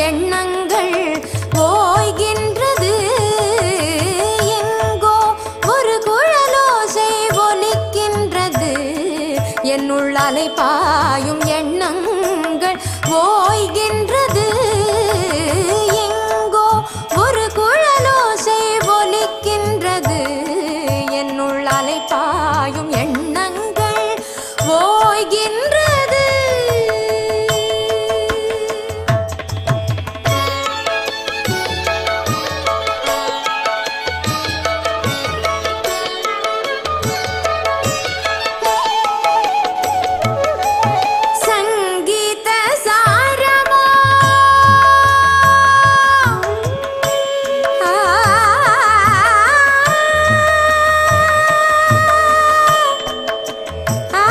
எண்ணங்கள் ஓய்கின்றது எங்கோ ஒரு குழலோசை ஒலிக்கின்றது என்னுள் அலைபாயும் எண்ணங்கள் ஓய்கின்றது எங்கோ ஒரு குழலோசை ஒலிக்கின்றது என்னுள் அலைபாயும் எண்ணங்கள் ஓய்கின்றது சங்கீத சாரமோ ஆ ஆ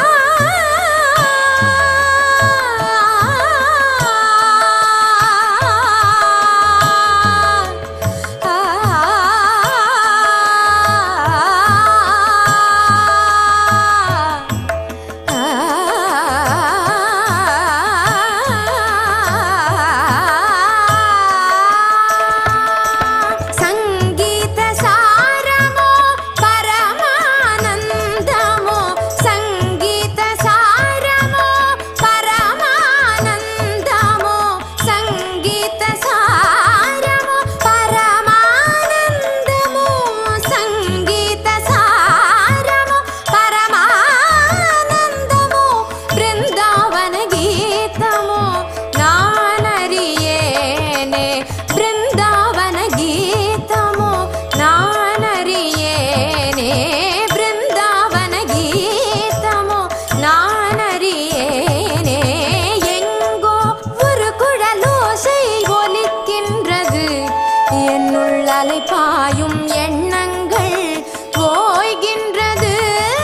சங்கீத சாரமோ பரமானந்தமோ சங்கீத சாரமோ பரமானந்தமோ சங்கீத சாரமோ பரமானந்தமோ சங்கீத சாரமோ பரமானந்தமோ பிருந்தாவன கீதமோ நானறியேனே பிருந்தாவன கீதமோ நானறியேனே பிருந்தாவன கீதமோ நானறியேனே எங்கோ ஒரு குழலோசை ஒலிக்கின்றது என்னுள் அலைபாயும் எண்ணங்கள் ஓய்கின்றது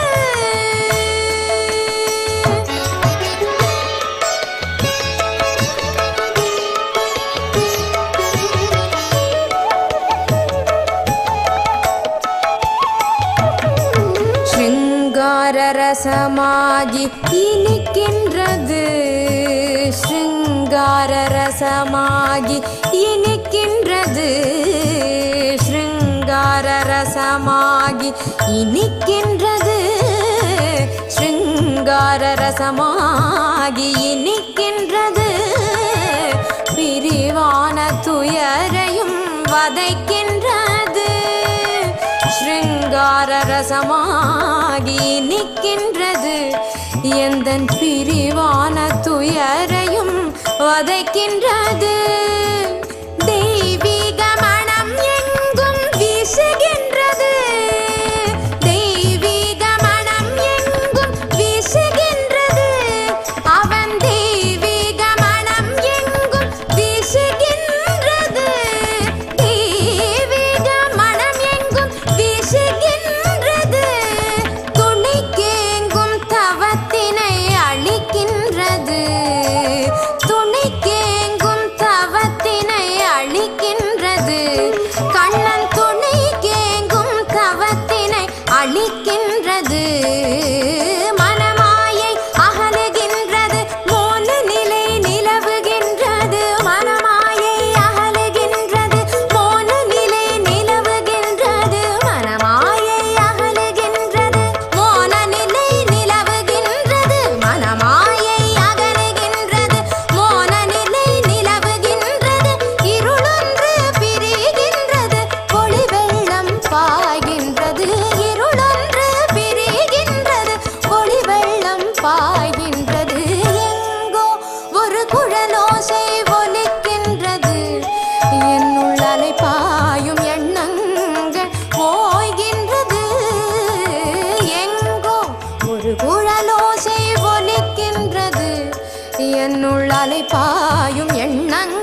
ಶೃಂಗಾರ ರಸಮಾಗಿ ಇನಿக்கின்றது ಶೃಂಗಾರ ರಸಮಾಗಿ ಇನಿக்கின்றது ಶೃಂಗಾರ ரசமாகி இனிக்கின்றது ಶೃಂಗಾರ ரசமாகி இனிக்கின்றது பிரிவான துயரையும் வதைக்கின்றது ಶೃಂಗಾರ ರಸಮಾಗಿ நிற்கின்றது எந்தன் பிரிவான துயரையும் வதைக்கின்றது தெய்வீக மனம் எங்கும் வீசுகின்றது தெய்வீக மனம் எங்கும் வீசுகின்றது அவன் தெய்வீக மனம் எங்கும் வீசுகின்றது தெய்வீக மனம் எங்கும் வீசுகின்றது துணிக்கேங்கும் தவத்தினை அழிக்கின்றது துணிக்கேங்கும் தவத்தினை அழிக்கின்றது கண்ணன் துணிக்கேங்கும் தவத்தினை அழிக்கின்றது மனமாயை அகலுகின்றது மோன நிலை நிலவுகின்றது மனமாயை அகலுகின்றது மோன நிலை நிலவுகின்றது மனமாயை அகலுகின்றது மோன நிலை நிலவுகின்றது மனமாயை அகலுகின்றது மோன நிலை நிலவுகின்றது இருளொன்று பிரிகின்றது ஒளி வெள்ளம் பாய்கின்றது இருளொன்று பிரிகின்றது ஒளி வெள்ளம் பாய்கின்றது எங்கோ ஒரு குழலோசை ஒலிக்கின்றது என்னுள் அலைபாயும் எண்ணங்கள் ஓய்கின்றது எங்கோ ஒரு குழலோசை ஒலிக்கின்றது என்னுள் அலைபாயும் எண்ணங்கள்